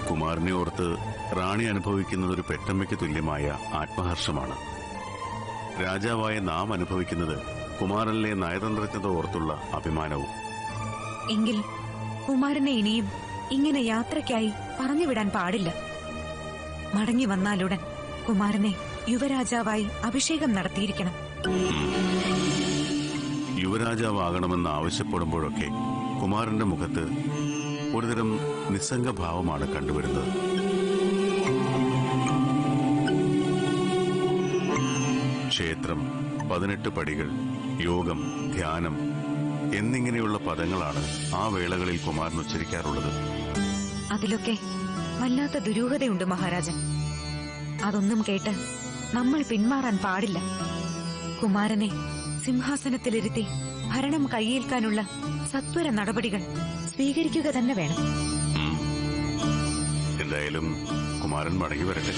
കുമാരനെ ഓർത്ത് റാണി അനുഭവിക്കുന്നത് ഒരു പെറ്റമ്മയ്ക്ക് തുല്യമായ ആത്മഹർഷമാണ് രാജാവായ നാം അനുഭവിക്കുന്നത് കുമാരനിലെ നയതന്ത്രജ്ഞത ഓർത്തുള്ള അഭിമാനവും എങ്കിൽ കുമാരനെ ഇനിയും ഇങ്ങനെ യാത്രയ്ക്കായി പറഞ്ഞുവിടാൻ പാടില്ല മടങ്ങി വന്നാലുടൻ കുമാരനെ യുവരാജാവായി അഭിഷേകം നടത്തിയിരിക്കണം യുവരാജാവാകണമെന്ന് ആവശ്യപ്പെടുമ്പോഴൊക്കെ കുമാരന്റെ മുഖത്ത് ഒരുതരം നിസ്സംഗഭാവമാണ് കണ്ടുവരുന്നത് ക്ഷേത്രം പതിനെട്ട് പടികൾ യോഗം ധ്യാനം എന്നിങ്ങനെയുള്ള പദങ്ങളാണ് ആ വേളകളിൽ കുമാരൻ ഉച്ചരിക്കാറുള്ളത് അതിലൊക്കെ വല്ലാത്ത ദുരൂഹതയുണ്ട് മഹാരാജൻ അതൊന്നും കേട്ട് നമ്മൾ പിന്മാറാൻ പാടില്ല കുമാരനെ സിംഹാസനത്തിലിരുത്തി ഭരണം കൈയേൽക്കാനുള്ള സത്വര നടപടികൾ സ്വീകരിക്കുക തന്നെ വേണം ഉം. എന്തായാലും കുമാരൻ മടങ്ങി വരട്ടെ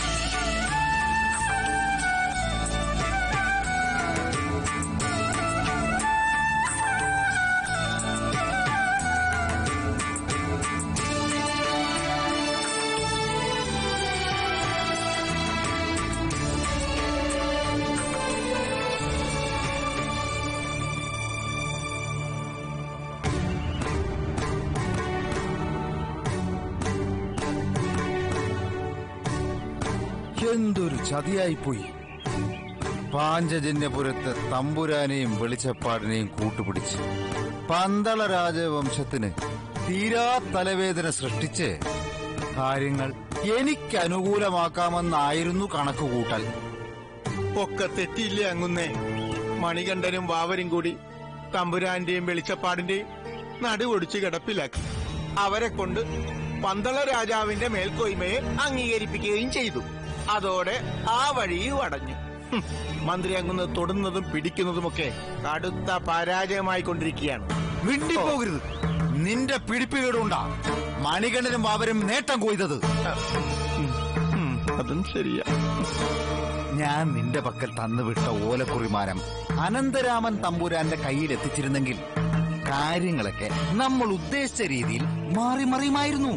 എന്തൊരു ചതിയായിപ്പോയി പാഞ്ചജന്യപുരത്തെ തമ്പുരാനെയും വെളിച്ചപ്പാടിനെയും കൂട്ടുപിടിച്ച് പന്തള രാജവംശത്തിന് തീരാ തലവേദന സൃഷ്ടിച്ച് കാര്യങ്ങൾ എനിക്ക് അനുകൂലമാക്കാമെന്നായിരുന്നു കണക്കുകൂട്ടൽ ഒക്കെ തെറ്റിയില്ലേ അങ്ങുന്നേ മണികണ്ഠനും വാവരും കൂടി തമ്പുരാന്റെയും വെളിച്ചപ്പാടിന്റെയും നടുവൊടിച്ച് കിടപ്പിലാക്കി അവരെ കൊണ്ട് പന്തള രാജാവിന്റെ മേൽക്കോയ്മയെ അംഗീകരിപ്പിക്കുകയും ചെയ്തു അതോടെ ആ വഴിയും അടഞ്ഞു ഹും, മന്ത്രി അങ്ങുന്ന് തൊടുന്നതും പിടിക്കുന്നതുമൊക്കെ കടുത്ത പരാജയമായി കൊണ്ടിരിക്കുകയാണ് മിണ്ടിപ്പോകരുത് നിന്റെ പിടിപ്പുകേടുണ്ടാ മണികണ്ഠനും അവരും നേട്ടം കൊയ്തത് ഉം, അതും ശരിയാ ഞാൻ നിന്റെ പക്കൽ തന്നുവിട്ട ഓലക്കുറിമാനം അനന്തരാമൻ തമ്പുരാന്റെ കയ്യിൽ എത്തിച്ചിരുന്നെങ്കിൽ കാര്യങ്ങളൊക്കെ നമ്മൾ ഉദ്ദേശിച്ച രീതിയിൽ മാറി മറിയുമായിരുന്നു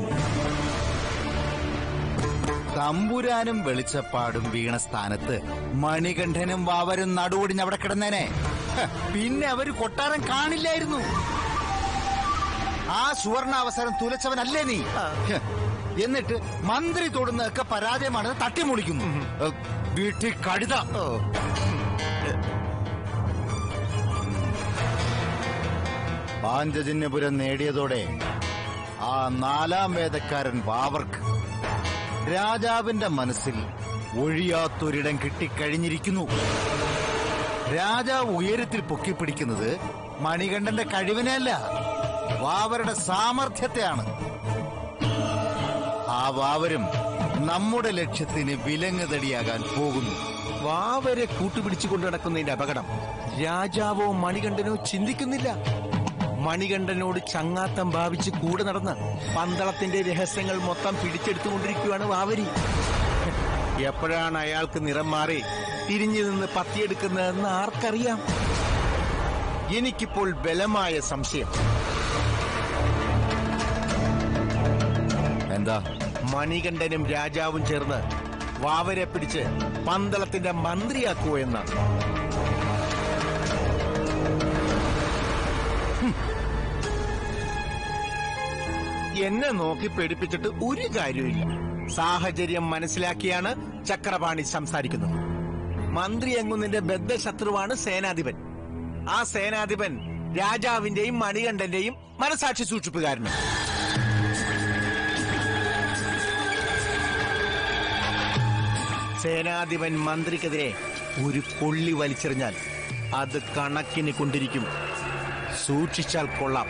തമ്പുരാനും വെളിച്ചപ്പാടും വീണ സ്ഥാനത്ത് മണികണ്ഠനും വാവരും നടുവൊടിഞ്ഞ് അവിടെ കിടന്നേനെ ഹ, പിന്നെ അവര് കൊട്ടാരം കാണില്ലായിരുന്നു ആ സുവർണ അവസരം തുലച്ചവനല്ലേ നീ ഹ്, എന്നിട്ട് മന്ത്രി തൊടുന്നതൊക്കെ പരാജയമാണെന്ന് തട്ടിമുളിക്കുന്നു ഏ, വീട്ടിൽ കഴുത ഓ പാഞ്ചജന്യപുരം നേടിയതോടെ ആ നാലാം വേദക്കാരൻ ബാവർക്ക് രാജാവിന്റെ മനസ്സിൽ ഒഴിയാത്തൊരിടം കിട്ടിക്കഴിഞ്ഞിരിക്കുന്നു രാജാവ് ഉയരത്തിൽ പൊക്കിപ്പിടിക്കുന്നത് മണികണ്ഠന്റെ കഴിവിനെയല്ല വാവരുടെ സാമർഥ്യത്തെയാണ് ആ വാവരും നമ്മുടെ ലക്ഷ്യത്തിന് വിലങ്ങുതടിയാകാൻ പോകുന്നു വാവരെ കൂട്ടുപിടിച്ചു കൊണ്ടു നടക്കുന്നതിന്റെ അപകടം രാജാവോ മണികണ്ഠനോ ചിന്തിക്കുന്നില്ല മണികണ്ഠനോട് ചങ്ങാത്തം ഭാവിച്ച് കൂടെ നടന്ന് പന്തളത്തിന്റെ രഹസ്യങ്ങൾ മൊത്തം പിടിച്ചെടുത്തുകൊണ്ടിരിക്കുകയാണ് വാവരി എപ്പോഴാണ് അയാൾക്ക് നിറം മാറി തിരിഞ്ഞു നിന്ന് പത്തിയെടുക്കുന്നതെന്ന് ആർക്കറിയാം എനിക്കിപ്പോൾ ബലമായ സംശയം എന്താ മണികണ്ഠനും രാജാവും ചേർന്ന് വാവരെ പിടിച്ച് പന്തളത്തിന്റെ മന്ത്രിയാക്കുവോ എന്നാണ് ഹും. എന്നെ നോക്കി പേടിപ്പിച്ചിട്ട് ഒരു കാര്യമില്ല സാഹചര്യം മനസ്സിലാക്കിയാണ് ചക്രപാണി സംസാരിക്കുന്നത് മന്ത്രി എങ്ങുന്നതിന്റെ ബദ്ധശത്രുവാണ് സേനാധിപൻ ആ സേനാധിപൻ രാജാവിന്റെയും മണികണ്ഠന്റെയും മനസാക്ഷി സൂക്ഷിപ്പുകാരനും സേനാധിപൻ മന്ത്രിക്കെതിരെ ഒരു കൊള്ളി വലിച്ചെറിഞ്ഞാൽ അത് കണക്കിന് കൊണ്ടിരിക്കും സൂക്ഷിച്ചാൽ കൊള്ളാം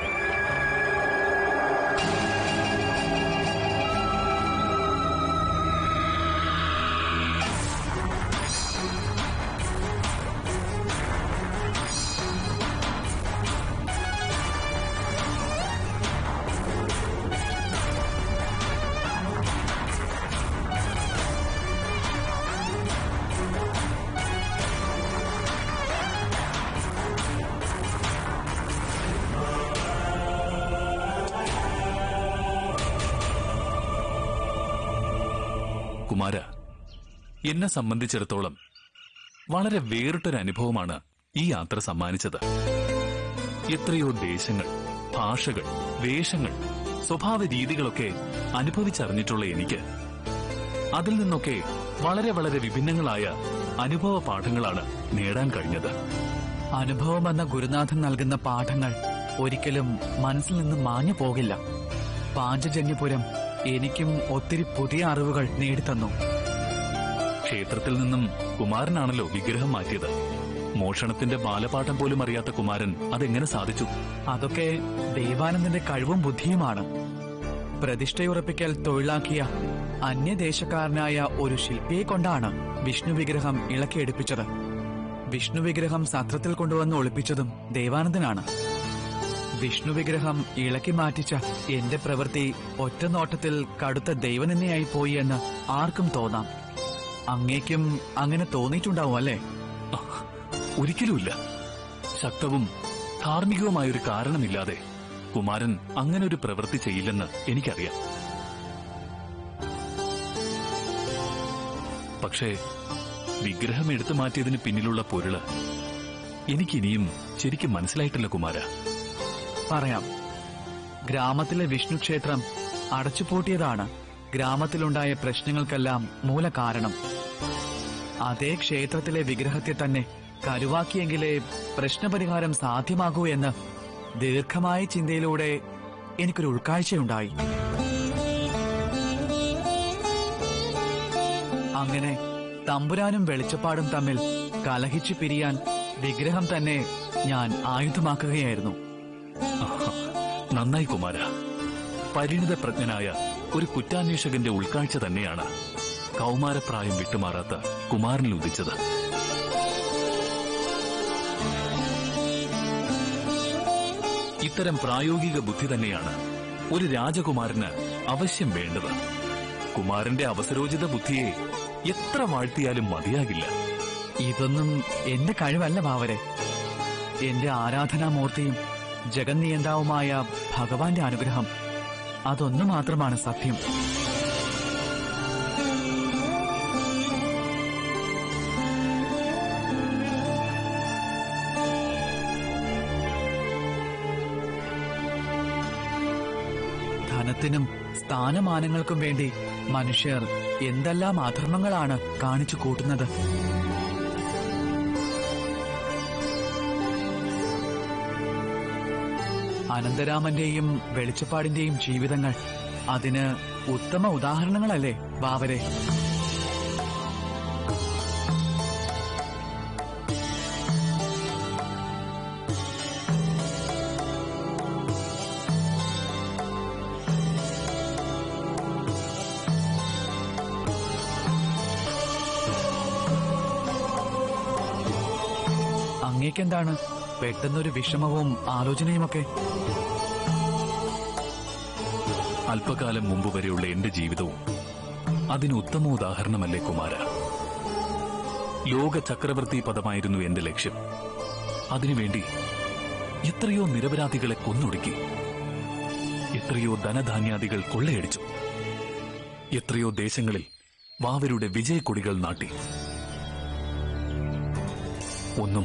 കുമാര എന്നെ സംബന്ധിച്ചിടത്തോളം വളരെ വേറിട്ടൊരു അനുഭവമാണ് ഈ യാത്ര സമ്മാനിച്ചത് എത്രയോ ദേശങ്ങൾ ഭാഷകൾ വേഷങ്ങൾ സ്വഭാവ രീതികളൊക്കെ അനുഭവിച്ചറിഞ്ഞിട്ടുള്ള എനിക്ക് അതിൽ നിന്നൊക്കെ വളരെ വളരെ വിഭിന്നങ്ങളായ അനുഭവ പാഠങ്ങളാണ് നേടാൻ കഴിഞ്ഞത് അനുഭവം എന്ന ഗുരുനാഥൻ നൽകുന്ന പാഠങ്ങൾ ഒരിക്കലും മനസ്സിൽ നിന്ന് മാഞ്ഞു പോകില്ല പാഞ്ചജന്യപുരം എനിക്കും ഒത്തിരി പുതിയ അറിവുകൾ നേടിത്തന്നു ക്ഷേത്രത്തിൽ നിന്നും കുമാരനാണല്ലോ വിഗ്രഹം മാറ്റിയത് മോഷണത്തിന്റെ ബാലപാഠം പോലും അറിയാത്ത കുമാരൻ അതെങ്ങനെ സാധിച്ചു അതൊക്കെ ദേവാനന്ദന്റെ കഴിവും ബുദ്ധിയുമാണ് പ്രതിഷ്ഠയുറപ്പിക്കൽ തൊഴിലാക്കിയ അന്യദേശക്കാരനായ ഒരു ശില്പിയെ കൊണ്ടാണ് വിഷ്ണു വിഗ്രഹം ഇളക്കിയെടുപ്പിച്ചത് വിഷ്ണു വിഗ്രഹം സത്രത്തിൽ കൊണ്ടുവന്ന് ഒളിപ്പിച്ചതും ദേവാനന്ദനാണ് വിഷ്ണു വിഗ്രഹം ഇളക്കി മാറ്റിച്ച എന്റെ പ്രവൃത്തി ഒറ്റ നോട്ടത്തിൽ കടുത്ത ദൈവനിന്ദയായി പോയി എന്ന് ആർക്കും തോന്നാം അങ്ങേക്കും അങ്ങനെ തോന്നിയിട്ടുണ്ടാവും അല്ലേ ഒരിക്കലുമില്ല ശക്തവും ധാർമ്മികവുമായ ഒരു കാരണമില്ലാതെ കുമാരൻ അങ്ങനെ ഒരു പ്രവൃത്തി ചെയ്യില്ലെന്ന് എനിക്കറിയാം പക്ഷേ വിഗ്രഹം എടുത്തു മാറ്റിയതിന് പിന്നിലുള്ള പൊരുള് എനിക്കിനിയും ശരിക്കും മനസ്സിലായിട്ടില്ല കുമാര പറയാം ഗ്രാമത്തിലെ വിഷ്ണു ക്ഷേത്രം അടച്ചുപൂട്ടിയതാണ് ഗ്രാമത്തിലുണ്ടായ പ്രശ്നങ്ങൾക്കെല്ലാം മൂല കാരണം അതേ ക്ഷേത്രത്തിലെ വിഗ്രഹത്തെ തന്നെ കരുവാക്കിയെങ്കിലേ പ്രശ്നപരിഹാരം സാധ്യമാകൂ എന്ന് ദീർഘമായ ചിന്തയിലൂടെ എനിക്കൊരു ഉൾക്കാഴ്ചയുണ്ടായി അങ്ങനെ തമ്പുരാനും വെളിച്ചപ്പാടും തമ്മിൽ കലഹിച്ചു പിരിയാൻ വിഗ്രഹം തന്നെ ഞാൻ ആയുധമാക്കുകയായിരുന്നു ആഹാ, നന്നായി കുമാര പരിണിത പ്രജ്ഞനായ ഒരു കുറ്റാന്വേഷകന്റെ ഉൾക്കാഴ്ച തന്നെയാണ് കൗമാരപ്രായം വിട്ടുമാറാത്ത കുമാരനിൽ ഉദിച്ചത് ഇത്തരം പ്രായോഗിക ബുദ്ധി തന്നെയാണ് ഒരു രാജകുമാരന് അവശ്യം വേണ്ടത് കുമാരന്റെ അവസരോചിത ബുദ്ധിയെ എത്ര വാഴ്ത്തിയാലും മതിയാകില്ല ഇതൊന്നും എന്റെ കഴിവല്ല ബാവരെ എന്റെ ആരാധനാമൂർത്തിയും ജഗന്നിയന്താവുമായ ഭഗവാന്റെ അനുഗ്രഹം അതൊന്നു മാത്രമാണ് സത്യം ധനത്തിനും സ്ഥാനമാനങ്ങൾക്കും വേണ്ടി മനുഷ്യർ എന്തെല്ലാം അധർമ്മങ്ങളാണ് കാണിച്ചു കൂട്ടുന്നത് അനന്തരാമന്റെയും വെളിച്ചപ്പാടിന്റെയും ജീവിതങ്ങൾ അതിന് ഉത്തമ ഉദാഹരണങ്ങളല്ലേ ബാവരെ അങ്ങേക്കെന്താണ് പെട്ടെന്നൊരു വിഷമവും ആലോചനയുമൊക്കെ അല്പകാലം മുമ്പ് വരെയുള്ള എന്റെ ജീവിതവും അതിന് ഉത്തമ ഉദാഹരണമല്ലേ കുമാര ലോക ചക്രവർത്തി പദമായിരുന്നു എന്റെ ലക്ഷ്യം അതിനുവേണ്ടി എത്രയോ നിരപരാധികളെ കൊന്നൊടുക്കി എത്രയോ ധനധാന്യാദികൾ കൊള്ളയടിച്ചു എത്രയോ ദേശങ്ങളിൽ വാവരുടെ വിജയക്കൊടികൾ നാട്ടി ഒന്നും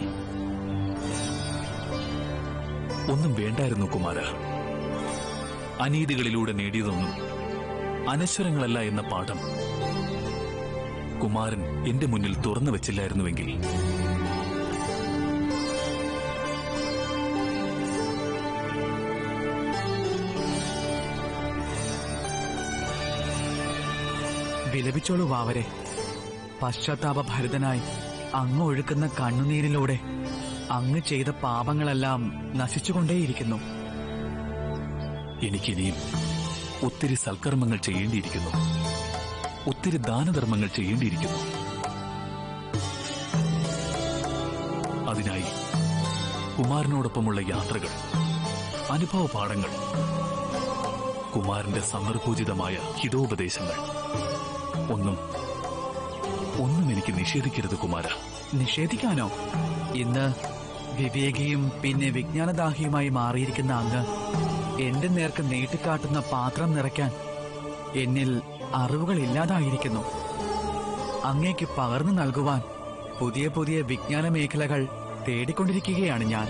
ഒന്നും വേണ്ടായിരുന്നു കുമാര അനീതികളിലൂടെ നേടിയതൊന്നും അനശ്വരങ്ങളല്ല എന്ന പാഠം കുമാരൻ എന്റെ മുന്നിൽ തുറന്നു വെച്ചില്ലായിരുന്നുവെങ്കിൽ വിലപിച്ചോളൂ വാവരെ പശ്ചാത്താപ ഭരിതനായി അങ്ങ് ഒഴുക്കുന്ന കണ്ണുനീരിലൂടെ അങ്ങ് ചെയ്ത പാപങ്ങളെല്ലാം നശിച്ചുകൊണ്ടേയിരിക്കുന്നു എനിക്കിനിയും ഒത്തിരി സൽക്കർമ്മങ്ങൾ ചെയ്യേണ്ടിയിരിക്കുന്നു ഒത്തിരി ദാനധർമ്മങ്ങൾ ചെയ്യേണ്ടിയിരിക്കുന്നു അതിനായി കുമാരനോടൊപ്പമുള്ള യാത്രകൾ അനുഭവ പാഠങ്ങൾ കുമാരന്റെ സന്ദർഭോചിതമായ ഹിതോപദേശങ്ങൾ ഒന്നും ഒന്നും എനിക്ക് നിഷേധിക്കരുത് കുമാര നിഷേധിക്കാനോ ഇന്ന് വിവേകിയും പിന്നെ വിജ്ഞാനദാഹിയുമായി മാറിയിരിക്കുന്ന അങ്ങ് എന്റെ നേർക്ക് നീട്ടിക്കാട്ടുന്ന പാത്രം നിറയ്ക്കാൻ എന്നിൽ അറിവുകൾ ഇല്ലാതായിരിക്കുന്നു അങ്ങേക്ക് പകർന്നു നൽകുവാൻ പുതിയ പുതിയ വിജ്ഞാന മേഖലകൾ തേടിക്കൊണ്ടിരിക്കുകയാണ് ഞാൻ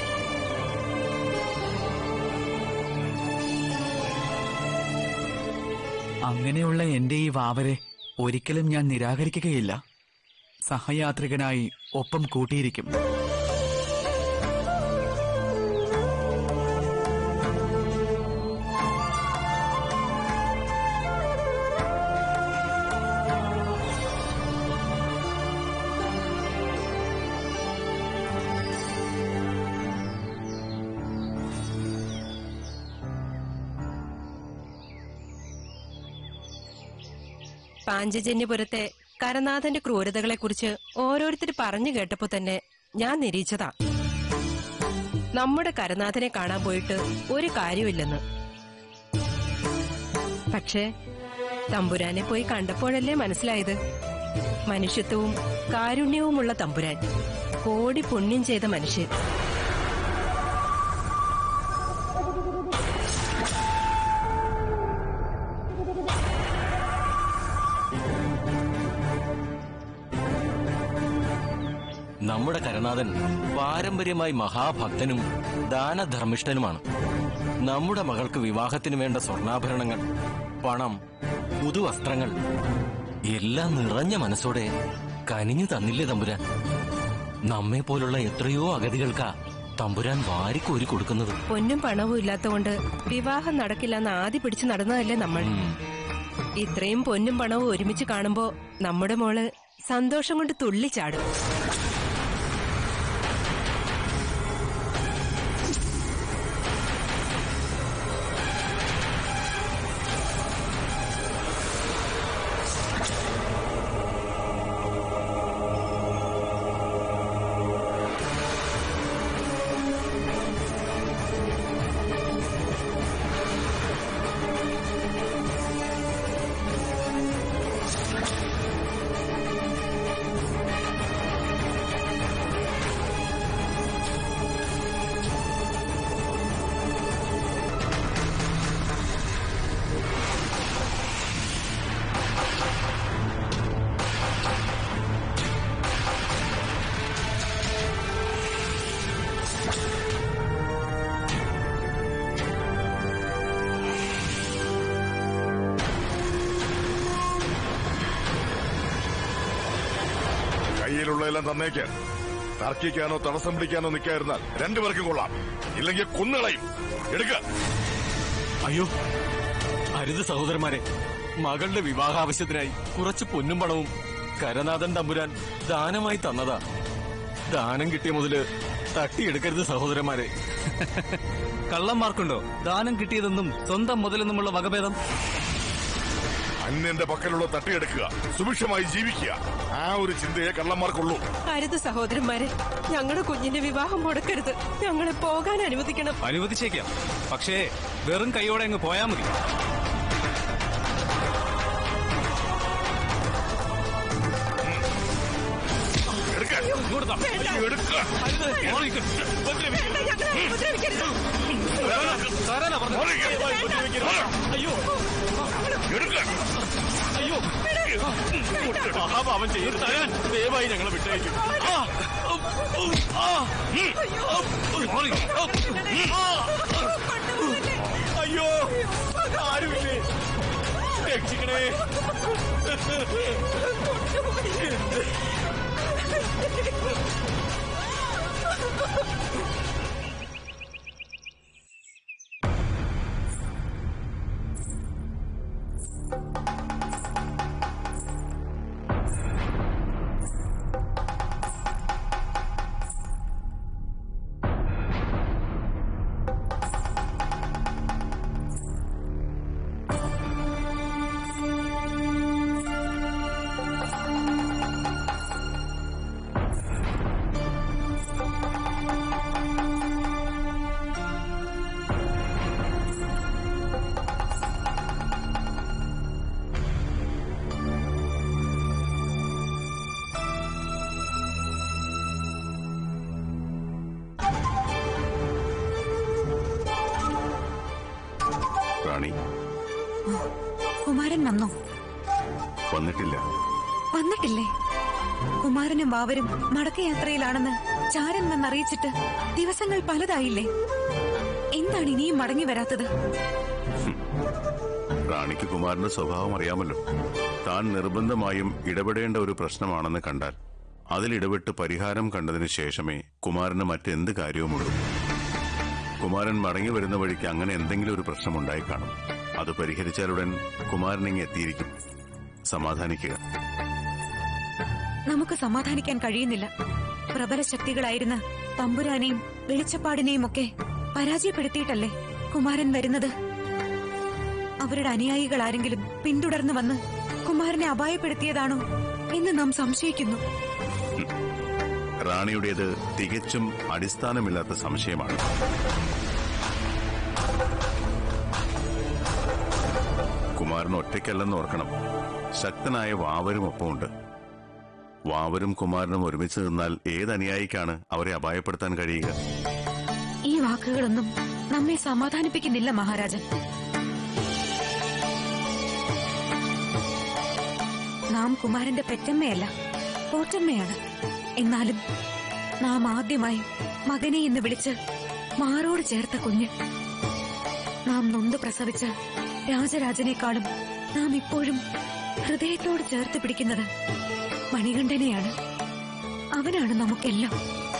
അങ്ങനെയുള്ള എന്റെ ഈ വാവരെ ഒരിക്കലും ഞാൻ നിരാകരിക്കുകയില്ല സഹയാത്രികനായി ഒപ്പം കൂട്ടിയിരിക്കും പാഞ്ചജന്യപുരത്തെ കരനാഥന്റെ ക്രൂരതകളെക്കുറിച്ച് ഓരോരുത്തർ പറഞ്ഞു കേട്ടപ്പോ തന്നെ ഞാൻ നിരീച്ചതാ നമ്മുടെ കരനാഥനെ കാണാൻ പോയിട്ട് ഒരു കാര്യമില്ലെന്ന് പക്ഷേ തമ്പുരാനെ പോയി കണ്ടപ്പോഴല്ലേ മനസ്സിലായത് മനുഷ്യത്വവും കാരുണ്യവുമുള്ള തമ്പുരാൻ കോടി പുണ്യം ചെയ്ത മനുഷ്യൻ നമ്മുടെ കരനാഥൻ പാരമ്പര്യമായി മഹാഭക്തനും ദാനധർമ്മിഷ്ഠനുമാണ് നമ്മുടെ മകൾക്ക് വിവാഹത്തിന് വേണ്ട സ്വർണ്ണാഭരണങ്ങൾ പണം പുതുവസ്ത്രങ്ങൾ എല്ലാം നിറഞ്ഞ മനസ്സോടെ കനിഞ്ഞു തന്നില്ലേ തമ്പുരാൻ നമ്മെ പോലുള്ള എത്രയോ അഗതികൾക്കാ തമ്പുരാൻ വാരിക്കോരി കൊടുക്കുന്നത് പൊന്നും പണവും ഇല്ലാത്തതുകൊണ്ട് വിവാഹം നടക്കില്ലെന്ന് ആദ്യ പിടിച്ചു നടന്നതല്ലേ നമ്മൾ ഉം. ഇത്രയും പൊന്നും പണവും ഒരുമിച്ച് കാണുമ്പോ നമ്മുടെ മോള് സന്തോഷം കൊണ്ട് തുള്ളിച്ചാടും കയ്യിലുള്ളതെല്ലാം തന്നേക്ക് തർക്കിക്കാനോ തടസ്സം പിടിക്കാനോ നിൽക്കാതിരുന്നാൽ രണ്ടുപേർക്കും കൊള്ളാം ഇല്ലെങ്കിൽ കൊന്നുകളയും എടുക്ക അയ്യോ അരുത് സഹോദരന്മാരെ മകളുടെ വിവാഹാവശ്യത്തിനായി കുറച്ച് പൊന്നും പണവും കരനാഥൻ തമ്പുരാൻ ദാനമായി തന്നതാ ദാനം കിട്ടിയ മുതല് തട്ടിയെടുക്കരുത് സഹോദരന്മാരെ കള്ളന്മാർക്കുണ്ടോ ദാനം കിട്ടിയതെന്നും സ്വന്തം മുതലെന്നുമുള്ള വകഭേദം അന്യന്റെ പക്കലുള്ള തട്ടിയെടുക്കുക സുഭിക്ഷമായി ജീവിക്കുക ആ ഒരു ചിന്തയെ കള്ളന്മാർക്കുള്ളൂ അരുത് സഹോദരന്മാരെ ഞങ്ങളുടെ കുഞ്ഞിന്റെ വിവാഹം മുടക്കരുത് ഞങ്ങളെ പോകാൻ അനുവദിക്കണം അനുവദിച്ചേക്കാം പക്ഷേ വെറും കൈയോടെ അങ്ങ് പോയാ മതി എടുക്ക അയ്യോ, എടുക്ക അയ്യോ എടുക്ക അയ്യോ മഹാപാപം ചെയ്ത് തരാൻ ദയവായി ഞങ്ങളെ വിട്ടയക്കും ആ, ആ, അയ്യോ ആരുമില്ലേ രക്ഷിക്കണേ റാണി കുമാരൻ വന്നോ വന്നിട്ടില്ല വന്നിട്ടില്ലേ കുമാരനും വാവരും മടക്കയാത്രയിലാണെന്ന് ചാരൻ വന്നറിയിച്ചിട്ട് ദിവസങ്ങൾ പലതായില്ലേ എന്താണ് ഇനിയും മടങ്ങി വരാത്തത് റാണിക്ക് കുമാരന്റെ സ്വഭാവം അറിയാമല്ലോ താൻ നിർബന്ധമായും ഇടപെടേണ്ട ഒരു പ്രശ്നമാണെന്ന് കണ്ടാൽ അതിൽ ഇടപെട്ട് പരിഹാരം കണ്ടതിന് ശേഷമേ കുമാരന് മറ്റെന്ത് കാര്യവുമുള്ളൂ കുമാരൻ മടങ്ങി വരുന്ന വഴിക്ക് അങ്ങനെ എന്തെങ്കിലും ഒരു പ്രശ്നം ഉണ്ടായി കാണും അത് പരിഹരിച്ചാലുടൻ കുമാരൻ ഇങ്ങ് എത്തിയിരിക്കും സമാധാനിക്കുക നമുക്ക് സമാധാനിക്കാൻ കഴിയുന്നില്ല പ്രബല ശക്തികളായിരുന്ന തമ്പുരാനെയും വെളിച്ചപ്പാടിനെയും ഒക്കെ പരാജയപ്പെടുത്തിയിട്ടല്ലേ കുമാരൻ വരുന്നത് അവരുടെ അനുയായികൾ ആരെങ്കിലും പിന്തുടർന്നു വന്ന് കുമാരനെ അപായപ്പെടുത്തിയതാണോ എന്ന് നാം സംശയിക്കുന്നു റാണിയുടേത് തികച്ചും അടിസ്ഥാനമില്ലാത്ത സംശയമാണ് കുമാരൻ ഒറ്റയ്ക്കല്ലെന്ന് ഓർക്കണം ശക്തനായ വാവരും ഒപ്പമുണ്ട് വാവരും കുമാരനും ഒരുമിച്ച് നിന്നാൽ ഏതനുയായിക്കാണ് അവരെ അപായപ്പെടുത്താൻ കഴിയുക ഈ വാക്കുകളൊന്നും നമ്മെ സമാധാനിപ്പിക്കുന്നില്ല മഹാരാജൻ നാം കുമാരന്റെ പെറ്റമ്മയല്ല പോറ്റമ്മയാണ് എന്നാലും നാം ആദ്യമായി മകനെ എന്ന് വിളിച്ച് മാറോട് ചേർത്ത കുഞ്ഞ് നാം നൊന്ത് പ്രസവിച്ച രാജരാജനേക്കാളും നാം ഇപ്പോഴും ഹൃദയത്തോട് ചേർത്ത് പിടിക്കുന്നത് മണികണ്ഠനെയാണ് അവനാണ് നമുക്കെല്ലാം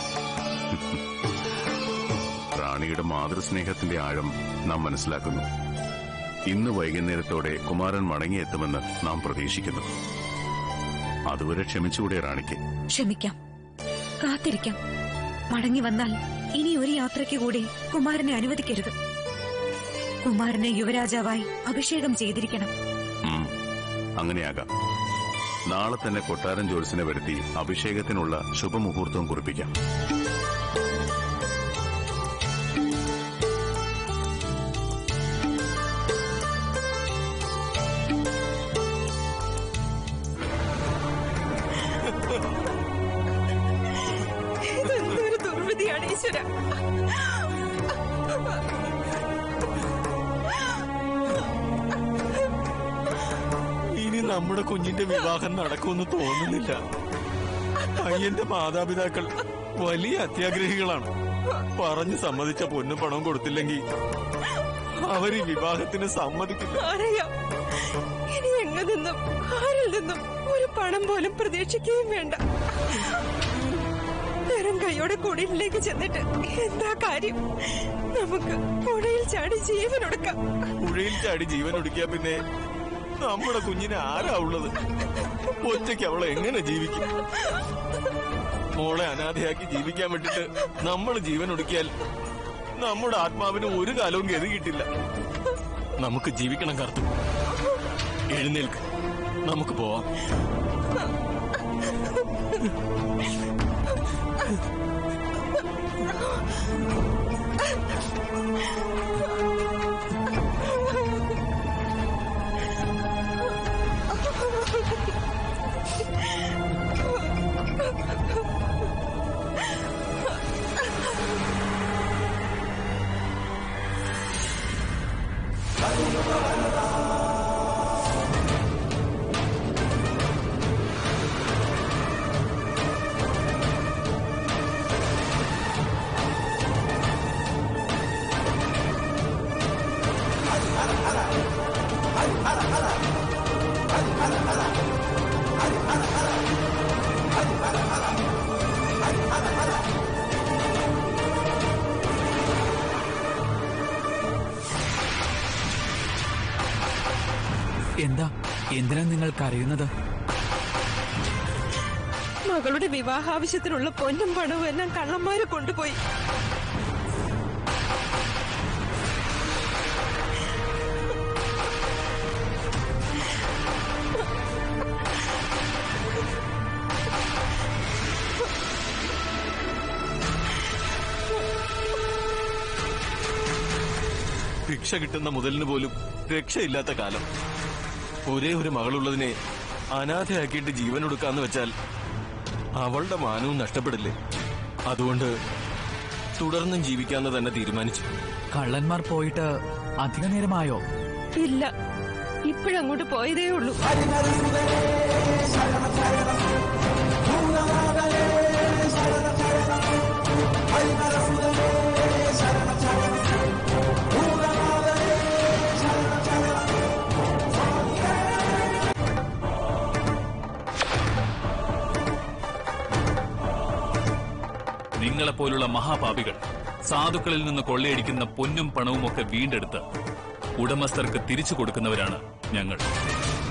റാണിയുടെ മാതൃസ്നേഹത്തിന്റെ ആഴം നാം മനസ്സിലാക്കുന്നു ഇന്ന് വൈകുന്നേരത്തോടെ കുമാരൻ മടങ്ങിയെത്തുമെന്ന് നാം പ്രതീക്ഷിക്കുന്നു അതുവരെ ക്ഷമിച്ചുകൂടെ റാണിക്ക് ക്ഷമിക്കാം കാത്തിരിക്കാം മടങ്ങി വന്നാൽ ഇനി ഒരു യാത്രയ്ക്ക് കൂടി കുമാരനെ അനുവദിക്കരുത് കുമാരനെ യുവരാജാവായി അഭിഷേകം ചെയ്തിരിക്കണം ഉം, അങ്ങനെയാകാം നാളെ തന്നെ കൊട്ടാരൻ ജോത്സിനെ വരുത്തി അഭിഷേകത്തിനുള്ള ശുഭമുഹൂർത്തം കുറിപ്പിക്കാം ഇതെന്തൊരു ദുർവിധിയാണ് ഈശ്വര ഇനി നമ്മുടെ കുഞ്ഞിന്റെ വിവാഹം നടക്കുമെന്ന് തോന്നുന്നില്ല പയ്യന്റെ മാതാപിതാക്കൾ വലിയ അത്യാഗ്രഹികളാണ് പറഞ്ഞു സമ്മതിച്ച പൊന്നും പണവും കൊടുത്തില്ലെങ്കിൽ അവർ ഈ വിവാഹത്തിന് സമ്മതിക്കില്ല അറിയാം ഇനി എങ്ങു നിന്നും ആരിൽ നിന്നും ഒരു പണം പോലും പ്രതീക്ഷിക്കുകയും വേണ്ട വെറും കൈയോടെ കുടിലിലേക്ക് ചെന്നിട്ട് എന്താ കാര്യം നമുക്ക് പുഴയിൽ ചാടി ജീവനൊടുക്കാം പുഴയിൽ ചാടി ജീവൻ ഒടുക്കിയ പിന്നെ നമ്മുടെ കുഞ്ഞിന് ആരാ ഉള്ളത് ഒറ്റയ്ക്ക് അവളെ എങ്ങനെ ജീവിക്കും മോളെ അനാഥയാക്കി ജീവിക്കാൻ വേണ്ടിട്ട് നമ്മൾ ജീവൻ ഒടുക്കിയാൽ നമ്മുടെ ആത്മാവിന് ഒരു കാലവും ഗതി കിട്ടില്ല നമുക്ക് ജീവിക്കണം കറുത്തു എഴുന്നേൽക്ക് നമുക്ക് പോവാം എന്താ എന്തിനാ നിങ്ങൾ കരയുന്നത് മകളുടെ വിവാഹാവശ്യത്തിനുള്ള പൊന്നും പണവും എല്ലാം കള്ളന്മാര് കൊണ്ടുപോയി ഭിക്ഷ കിട്ടുന്ന മുതലിന് പോലും രക്ഷയില്ലാത്ത കാലം ഒരേ ഒരു മകളുള്ളതിനെ അനാഥയാക്കിയിട്ട് ജീവൻ കൊടുക്കാന്ന് വെച്ചാൽ അവളുടെ മാനവും നഷ്ടപ്പെടില്ലേ അതുകൊണ്ട് തുടർന്നും ജീവിക്കാന്ന് തന്നെ തീരുമാനിച്ചു കള്ളന്മാർ പോയിട്ട് അധിക നേരമായോ ഇല്ല ഇപ്പോഴങ്ങോട്ട് പോയതേ ഉള്ളൂ നിങ്ങളെപ്പോലുള്ള മഹാപാപികൾ സാധുക്കളിൽ നിന്ന് കൊള്ളയടിക്കുന്ന പൊന്നും പണവും ഒക്കെ വീണ്ടെടുത്ത് ഉടമസ്ഥർക്ക് തിരിച്ചു കൊടുക്കുന്നവരാണ് ഞങ്ങൾ